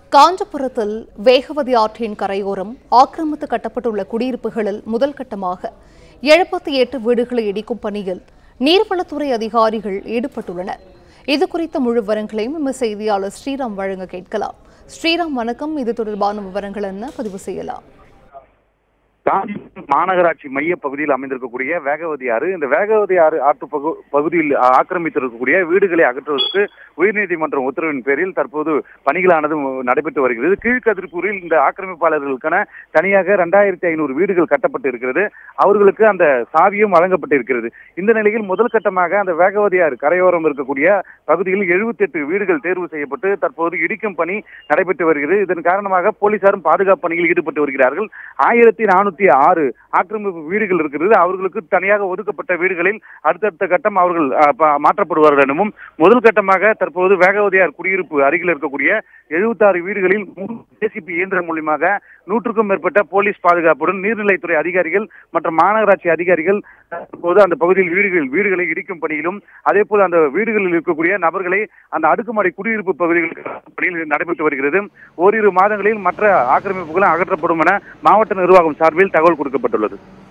காஞ்சிபுரத்தில் வேகவதி ஆற்றின் கரையோரம் ஆக்கிரமித்து கட்டப்பட்டுள்ள குடியிருப்புகளில் முதல் கட்டமாக எழுபத்தி எட்டு வீடுகளை இடிக்கும் பணியில் நீர்வளத்துறை அதிகாரிகள் ஈடுபட்டுள்ளனர் இது குறித்த முழு விவரங்களையும் நம்ம செய்தியாளர் ஸ்ரீராம் வழங்க கேட்கலாம் ஸ்ரீராம் வணக்கம் இது தொடர்பான விவரங்கள் என்ன பதிவு செய்யலாம் காஞ்சிபுரம் மாநகராட்சி மைய பகுதியில் அமைந்திருக்கக்கூடிய வேகவதி ஆறு இந்த வேகவதி ஆறு ஆற்று பகு பகுதியில் ஆக்கிரமித்திருக்கக்கூடிய வீடுகளை அகற்றுவதற்கு உயர்நீதிமன்றம் உத்தரவின் பேரில் தற்போது பணிகளானது நடைபெற்று வருகிறது கீழ்கதிர்பூரில் இந்த ஆக்கிரமிப்பாளர்களுக்கான தனியாக இரண்டாயிரத்தி ஐநூறு வீடுகள் கட்டப்பட்டு இருக்கிறது அவர்களுக்கு அந்த சாவியும் வழங்கப்பட்டு இருக்கிறது இந்த நிலையில் முதல் கட்டமாக அந்த வேகவதி ஆறு கரையோரம் இருக்கக்கூடிய பகுதியில் எழுபத்தி எட்டு வீடுகள் தேர்வு செய்யப்பட்டு தற்போது இடிக்கும் பணி நடைபெற்று வருகிறது இதன் காரணமாக போலீசாரும் பாதுகாப்பு பணியில் ஈடுபட்டு வருகிறார்கள் ஆயிரத்தி நானூத்தி ஆறு ஆக்கிரமிப்பு வீடுகள் இருக்கிறது அவர்களுக்கு தனியாக ஒதுக்கப்பட்ட வீடுகளில் அடுத்தடுத்த கட்டம் அவர்கள் அஹ், ப- மாற்றப்படுவார்கள் எனவும் முதல் கட்டமாக தற்போது வேகவதியார் குடியிருப்பு அருகில் இருக்கக்கூடிய எழுபத்தாறு வீடுகளில் ஜேசிபி இயந்திரம் மூலியமாக நூற்றுக்கும் மேற்பட்ட போலீஸ் பாதுகாப்புடன் நீர்நிலைத்துறை அதிகாரிகள் மற்றும் மாநகராட்சி அதிகாரிகள் தற்போது அந்த பகுதியில் வீடுகள் வீடுகளை இடிக்கும் பணியிலும் அதே போல அந்த வீடுகளில் இருக்கக்கூடிய நபர்களை அந்த அடுக்குமாடி குடியிருப்பு பகுதிகளுக்கு பணியில் நடைபெற்று வருகிறது ஓரிரு மாதங்களில் மற்ற ஆக்கிரமிப்புகளும் அகற்றப்படும் என மாவட்ட நிர்வாகம் சார்பில் தகவல் கொடுக்கப்பட்டுள்ளது